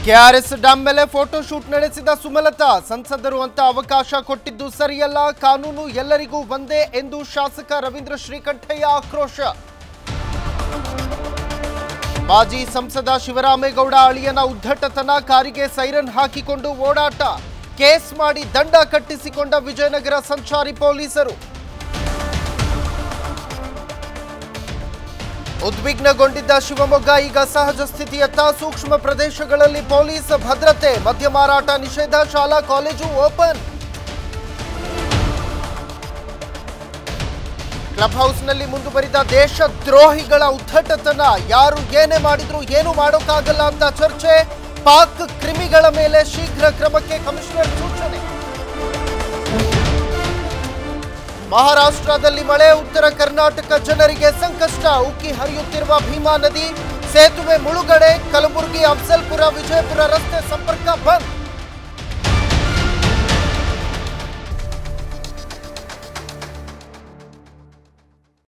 KRS dam ಮೇಲೆ photo shoot ನಡೆಸಿದ ಸುಮಲತಾ ಸಂಸದರು ಅಂತ ಅವಕಾಶ ಕೊಟ್ಟಿದ್ದು ಸರಿಯಲ್ಲ ಕಾನೂನು ಎಲ್ಲರಿಗೂ ಒಂದೇ ಎಂದು ಶಾಸಕ ರವೀಂದ್ರ ಶ್ರೀಕಂಠಯ್ಯ ಆಕ್ರೋಶ ಮಾಜಿ ಸಂಸದ ಶಿವರಾಮೇಗೌಡ ಅಳಿಯನ ಉದ್ದಟತನ ಕಾರಿಗೆ ಸೈರನ್ ಹಾಕಿಕೊಂಡು ಓಡಾಟ ಕೇಸ್ ಮಾಡಿ ದಂಡ ಕಟ್ಟಿಸಿಕೊಂಡ ವಿಜಯನಗರ ಸಂಚಾರಿ ಪೊಲೀಸರು ಉದ್ವಿಗ್ನಗೊಂಡಿದ್ದ ಶಿವಮೊಗ್ಗ ಈಗ ಸಹಜ ಸ್ಥಿತಿಯತ್ತ ಸೂಕ್ಷ್ಮ ಪ್ರದೇಶಗಳಲ್ಲಿ ಪೊಲೀಸ್ ಭದ್ರತೆ ಮದ್ಯ ಮಾರಾಟ ನಿಷೇಧ ಶಾಲಾ ಕಾಲೇಜು ಓಪನ್ ಕ್ಲಬ್ ಹೌಸ್ನಲ್ಲಿ ಮುಂದುವರಿದ ದೇಶದ್ರೋಹಿಗಳ ಉದ್ದಟತನ ಯಾರು ಏನೇ ಮಾಡಿದ್ರು ಏನು ಮಾಡೋಕ್ಕಾಗಲ್ಲ ಅಂತ ಚರ್ಚೆ ಪಾಕ್ ಕ್ರಿಮಿಗಳ ಮೇಲೆ ಶೀಘ್ರ ಕ್ರಮಕ್ಕೆ ಕಮಿಷನರ್ ಸೂಚನೆ ಮಹಾರಾಷ್ಟ್ರದಲ್ಲಿ ಮಳೆ ಉತ್ತರ ಕರ್ನಾಟಕ ಜನರಿಗೆ ಸಂಕಷ್ಟ ಉಕ್ಕಿ ಹರಿಯುತ್ತಿರುವ ಭೀಮಾ ನದಿ ಸೇತುವೆ ಮುಳುಗಡೆ ಕಲಬುರಗಿ ಅಫ್ಜಲ್ಪುರ ವಿಜಯಪುರ ರಸ್ತೆ ಸಂಪರ್ಕ ಬಂದ್